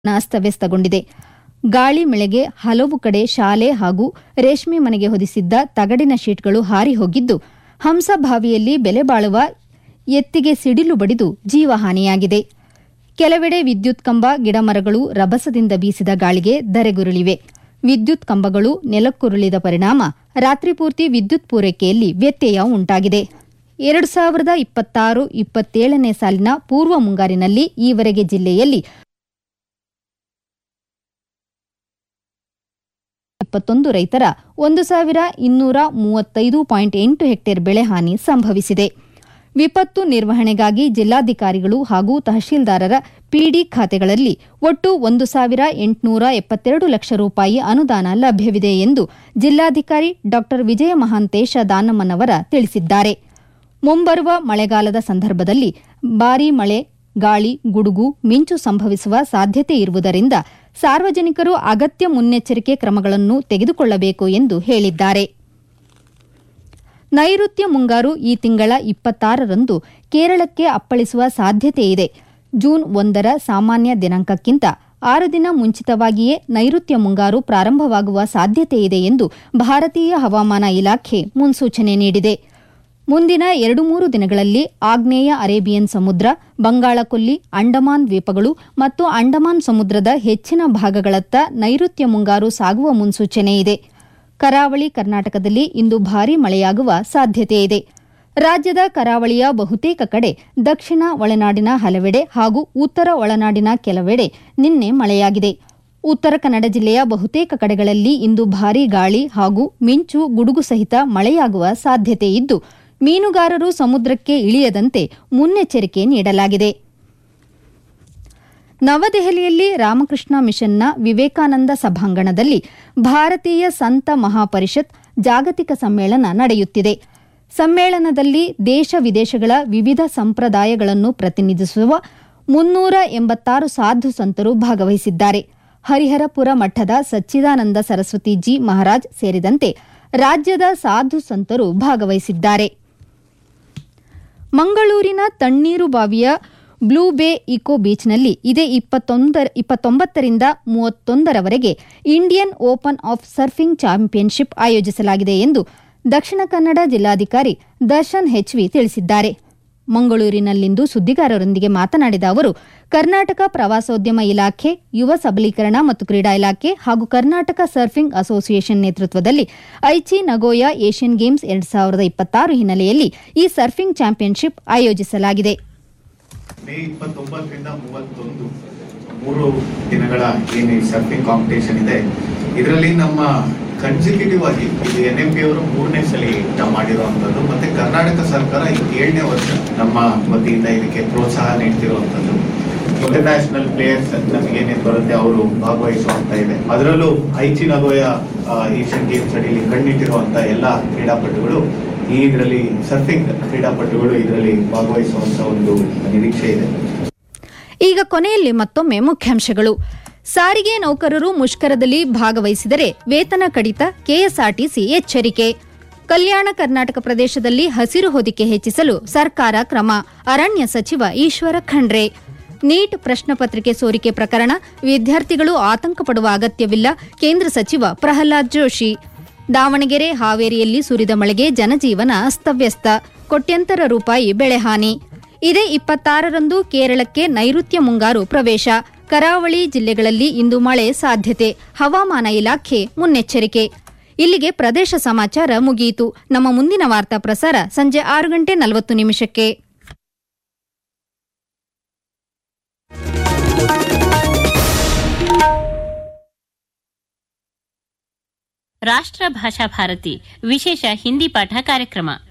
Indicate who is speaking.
Speaker 1: ಅಸ್ತವ್ಯಸ್ತಗೊಂಡಿದೆ ಗಾಳಿ ಮಳೆಗೆ ಹಲವು ಕಡೆ ಶಾಲೆ ಹಾಗೂ ರೇಷ್ಮೆ ಮನೆಗೆ ಹೊದಿಸಿದ್ದ ತಗಡಿನ ಶೀಟ್ಗಳು ಹಾರಿ ಹೋಗಿದ್ದು ಹಂಸಭಾವಿಯಲ್ಲಿ ಬೆಲೆ ಬಾಳುವ ಎತ್ತಿಗೆ ಸಿಡಿಲು ಬಡಿದು ಜೀವಹಾನಿಯಾಗಿದೆ ಕೆಲವೆಡೆ ವಿದ್ಯುತ್ ಕಂಬ ಗಿಡಮರಗಳು ರಭಸದಿಂದ ಬೀಸಿದ ಗಾಳಿಗೆ ಧರೆಗುರುಳಿವೆ ವಿದ್ಯುತ್ ಕಂಬಗಳು ನೆಲಕ್ಕುರುಳಿದ ಪರಿಣಾಮ ರಾತ್ರಿ ಪೂರ್ತಿ ವಿದ್ಯುತ್ ಪೂರೈಕೆಯಲ್ಲಿ ವ್ಯತ್ಯಯ ಉಂಟಾಗಿದೆ ಎರಡು ಸಾವಿರದ ಇಪ್ಪತ್ತಾರು ಇಪ್ಪತ್ತೇಳನೇ ಸಾಲಿನ ಪೂರ್ವ ಮುಂಗಾರಿನಲ್ಲಿ ಈವರೆಗೆ ಜಿಲ್ಲೆಯಲ್ಲಿ ಇಪ್ಪತ್ತೊಂದು ರೈತರ ಒಂದು ಸಾವಿರ ಇನ್ನೂರ ಮೂವತ್ತೈದು ಪಾಯಿಂಟ್ ಎಂಟು ಹೆಕ್ಟೇರ್ ಬೆಳೆ ಹಾನಿ ಸಂಭವಿಸಿದೆ ವಿಪತ್ತು ನಿರ್ವಹಣೆಗಾಗಿ ಜಿಲ್ಲಾಧಿಕಾರಿಗಳು ಹಾಗೂ ತಹಶೀಲ್ದಾರರ ಪಿಡಿ ಖಾತೆಗಳಲ್ಲಿ ಒಟ್ಟು ಒಂದು ಸಾವಿರ ಎಂಟುನೂರ ಎಪ್ಪತ್ತೆರಡು ಲಕ್ಷ ರೂಪಾಯಿ ಅನುದಾನ ಲಭ್ಯವಿದೆ ಎಂದು ಜಿಲ್ಲಾಧಿಕಾರಿ ಡಾ ವಿಜಯ ಮಹಾಂತೇಶ ದಾನಮ್ಮನವರ ತಿಳಿಸಿದ್ದಾರೆ ಮುಂಬರುವ ಮಳೆಗಾಲದ ಸಂದರ್ಭದಲ್ಲಿ ಭಾರೀ ಮಳೆ ಗಾಳಿ ಗುಡುಗು ಮಿಂಚು ಸಂಭವಿಸುವ ಸಾಧ್ಯತೆ ಇರುವುದರಿಂದ ಸಾರ್ವಜನಿಕರು ಅಗತ್ಯ ಮುನ್ನೆಚ್ಚರಿಕೆ ಕ್ರಮಗಳನ್ನು ತೆಗೆದುಕೊಳ್ಳಬೇಕು ಎಂದು ಹೇಳಿದ್ದಾರೆ ನೈಋತ್ಯ ಮುಂಗಾರು ಈ ತಿಂಗಳ ಇಪ್ಪತ್ತಾರರಂದು ಕೇರಳಕ್ಕೆ ಅಪ್ಪಳಿಸುವ ಸಾಧ್ಯತೆಯಿದೆ ಜೂನ್ ಒಂದರ ಸಾಮಾನ್ಯ ದಿನಾಂಕಕ್ಕಿಂತ ಆರು ದಿನ ಮುಂಚಿತವಾಗಿಯೇ ನೈಋತ್ಯ ಮುಂಗಾರು ಪ್ರಾರಂಭವಾಗುವ ಸಾಧ್ಯತೆಯಿದೆ ಎಂದು ಭಾರತೀಯ ಹವಾಮಾನ ಇಲಾಖೆ ಮುನ್ಸೂಚನೆ ನೀಡಿದೆ ಮುಂದಿನ ಎರಡು ಮೂರು ದಿನಗಳಲ್ಲಿ ಆಗ್ನೇಯ ಅರೇಬಿಯನ್ ಸಮುದ್ರ ಬಂಗಾಳಕೊಲ್ಲಿ ಅಂಡಮಾನ್ ದ್ವೀಪಗಳು ಮತ್ತು ಅಂಡಮಾನ್ ಸಮುದ್ರದ ಹೆಚ್ಚಿನ ಭಾಗಗಳತ್ತ ನೈಋತ್ಯ ಮುಂಗಾರು ಸಾಗುವ ಮುನ್ಸೂಚನೆ ಇದೆ ಕರಾವಳಿ ಕರ್ನಾಟಕದಲ್ಲಿ ಇಂದು ಭಾರೀ ಮಳೆಯಾಗುವ ಸಾಧ್ಯತೆಯಿದೆ ರಾಜ್ಯದ ಕರಾವಳಿಯ ಬಹುತೇಕ ಕಡೆ ದಕ್ಷಿಣ ಒಳನಾಡಿನ ಹಲವೆಡೆ ಹಾಗೂ ಉತ್ತರ ಒಳನಾಡಿನ ಕೆಲವೆಡೆ ನಿನ್ನೆ ಮಳೆಯಾಗಿದೆ ಉತ್ತರ ಕನ್ನಡ ಜಿಲ್ಲೆಯ ಬಹುತೇಕ ಕಡೆಗಳಲ್ಲಿ ಇಂದು ಭಾರೀ ಗಾಳಿ ಹಾಗೂ ಮಿಂಚು ಗುಡುಗು ಸಹಿತ ಮಳೆಯಾಗುವ ಸಾಧ್ಯತೆ ಇದ್ದು ಮೀನುಗಾರರು ಸಮುದ್ರಕ್ಕೆ ಇಳಿಯದಂತೆ ಮುನ್ನೆಚ್ಚರಿಕೆ ನೀಡಲಾಗಿದೆ ನವದೆಹಲಿಯಲ್ಲಿ ರಾಮಕೃಷ್ಣ ಮಿಷನ್ನ ವಿವೇಕಾನಂದ ಸಭಾಂಗಣದಲ್ಲಿ ಭಾರತೀಯ ಸಂತ ಮಹಾಪರಿಷತ್ ಜಾಗತಿಕ ಸಮ್ಮೇಳನ ನಡೆಯುತ್ತಿದೆ ಸಮ್ಮೇಳನದಲ್ಲಿ ದೇಶ ವಿದೇಶಗಳ ವಿವಿಧ ಸಂಪ್ರದಾಯಗಳನ್ನು ಪ್ರತಿನಿಧಿಸುವ ಮುನ್ನೂರ ಎಂಬತ್ತಾರು ಸಾಧು ಸಂತರು ಭಾಗವಹಿಸಿದ್ದಾರೆ ಹರಿಹರಪುರ ಮಠದ ಸಚ್ಚಿದಾನಂದ ಸರಸ್ವತಿ ಜಿ ಮಹಾರಾಜ್ ಸೇರಿದಂತೆ ರಾಜ್ಯದ ಸಾಧು ಸಂತರು ಭಾಗವಹಿಸಿದ್ದಾರೆ ಮಂಗಳೂರಿನ ತಣ್ಣೀರುಬಾವಿಯ ಬ್ಲೂ ಬೇ ಇಕೋ ಬೀಚ್ನಲ್ಲಿ ಇದೇ ಇಪ್ಪತ್ತೊಂಬತ್ತರಿಂದ ಮೂವತ್ತೊಂದರವರೆಗೆ Indian open of surfing championship ಆಯೋಜಿಸಲಾಗಿದೆ ಎಂದು ದಕ್ಷಿಣ ಕನ್ನಡ ಜಿಲ್ಲಾಧಿಕಾರಿ ದರ್ಶನ್ ಹೆಚ್ವಿ ತಿಳಿಸಿದ್ದಾರೆ ಮಂಗಳೂರಿನಲ್ಲಿಂದು ಸುದ್ದಿಗಾರರೊಂದಿಗೆ ಮಾತನಾಡಿದ ಅವರು ಕರ್ನಾಟಕ ಪ್ರವಾಸೋದ್ಯಮ ಇಲಾಖೆ ಯುವ ಸಬಲೀಕರಣ ಮತ್ತು ಕ್ರೀಡಾ ಇಲಾಖೆ ಹಾಗೂ ಕರ್ನಾಟಕ ಸರ್ಫಿಂಗ್ ಅಸೋಸಿಯೇಷನ್ ನೇತೃತ್ವದಲ್ಲಿ ಐಚಿ ನಗೋಯಾ ಏಷ್ಯನ್ ಗೇಮ್ಸ್ ಎರಡು ಸಾವಿರದ ಇಪ್ಪತ್ತಾರು ಹಿನ್ನೆಲೆಯಲ್ಲಿ ಈ ಸರ್ಫಿಂಗ್ ಚಾಂಪಿಯನ್ಶಿಪ್ ಆಯೋಜಿಸಲಾಗಿದೆ
Speaker 2: ಮೇ ಇಪ್ಪತ್ತೊಂಬತ್ತರಿಂದ ಮೂವತ್ತೊಂದು ಮೂರು ದಿನಗಳ ಏನು ಈ ಸರ್ಫಿಂಗ್ ಕಾಂಪಿಟೇಷನ್ ಇದೆ ಇದರಲ್ಲಿ ನಮ್ಮ ಕನ್ಸಿಕ್ಯೂಟಿವ್ ಆಗಿ ಇದು ಎನ್ ಎಂ ಪಿ ಅವರು ಮೂರನೇ ಸಲ ಊಟ ಮಾಡಿರುವಂಥದ್ದು ಮತ್ತೆ ಕರ್ನಾಟಕ ಸರ್ಕಾರ ಇದು ಏಳನೇ ವರ್ಷ ನಮ್ಮ ವತಿಯಿಂದ ಇದಕ್ಕೆ ಪ್ರೋತ್ಸಾಹ ನೀಡ್ತಿರುವಂಥದ್ದು ಇಂಟರ್ನ್ಯಾಷನಲ್ ಪ್ಲೇಯರ್ಸ್ ನಮಗೆ ಏನೇನು ಬರುತ್ತೆ ಅವರು ಭಾಗವಹಿಸುವಂತ ಇದೆ ಅದರಲ್ಲೂ ಐಚಿ ನಗೋಯ ಏಷ್ಯನ್ ಗೇಮ್ಸ್ ಅಡಿಯಲ್ಲಿ ಕಣ್ಣಿಟ್ಟಿರುವಂತ ಎಲ್ಲ ಕ್ರೀಡಾಪಟುಗಳು ಈ ಇದರಲ್ಲಿ ಸರ್ಫಿಂಗ್ ಕ್ರೀಡಾಪಟುಗಳು ಇದರಲ್ಲಿ ಭಾಗವಹಿಸುವಂತ ಒಂದು ನಿರೀಕ್ಷೆ ಇದೆ
Speaker 1: ಈಗ ಕೊನೆಯಲ್ಲಿ ಮತ್ತೊಮ್ಮೆ ಮುಖ್ಯಾಂಶಗಳು ಸಾರಿಗೆ ನೌಕರರು ಮುಷ್ಕರದಲ್ಲಿ ಭಾಗವಹಿಸಿದರೆ ವೇತನ ಕಡಿತ ಕೆಎಸ್ಆರ್ಟಿಸಿ ಎಚ್ಚರಿಕೆ ಕಲ್ಯಾಣ ಕರ್ನಾಟಕ ಪ್ರದೇಶದಲ್ಲಿ ಹಸಿರು ಹೊದಿಕೆ ಹೆಚ್ಚಿಸಲು ಸರ್ಕಾರ ಕ್ರಮ ಅರಣ್ಯ ಸಚಿವ ಈಶ್ವರ ಖಂಡ್ರೆ ನೀಟ್ ಪ್ರಶ್ನೆ ಪತ್ರಿಕೆ ಸೋರಿಕೆ ಪ್ರಕರಣ ವಿದ್ಯಾರ್ಥಿಗಳು ಆತಂಕ ಪಡುವ ಅಗತ್ಯವಿಲ್ಲ ಕೇಂದ್ರ ಸಚಿವ ಪ್ರಹ್ಲಾದ್ ಜೋಶಿ ದಾವಣಗೆರೆ ಹಾವೇರಿಯಲ್ಲಿ ಸುರಿದ ಮಳೆಗೆ ಜನಜೀವನ ಅಸ್ತವ್ಯಸ್ತ ಕೋಟ್ಯಂತರ ರೂಪಾಯಿ ಬೆಳೆಹಾನಿ ಇದೇ ಇಪ್ಪತ್ತಾರರಂದು ಕೇರಳಕ್ಕೆ ನೈಋತ್ಯ ಮುಂಗಾರು ಪ್ರವೇಶ ಕರಾವಳಿ ಜಿಲ್ಲೆಗಳಲ್ಲಿ ಇಂದು ಮಳೆ ಸಾಧ್ಯತೆ ಹವಾಮಾನ ಇಲಾಖೆ ಮುನ್ನೆಚ್ಚರಿಕೆ ಇಲ್ಲಿಗೆ ಪ್ರದೇಶ ಸಮಾಚಾರ ಮುಗಿಯಿತು ನಮ್ಮ ಮುಂದಿನ ವಾರ್ತಾ ಪ್ರಸಾರ ಸಂಜೆ ಆರು ಗಂಟೆ ನಲವತ್ತು ನಿಮಿಷಕ್ಕೆ
Speaker 3: ರಾಷ್ಟ್ರ ಭಾಷಾ ಭಾರತಿ ವಿಶೇಷ ಹಿಂದಿ ಪಾಠ ಕಾರ್ಯಕ್ರಮ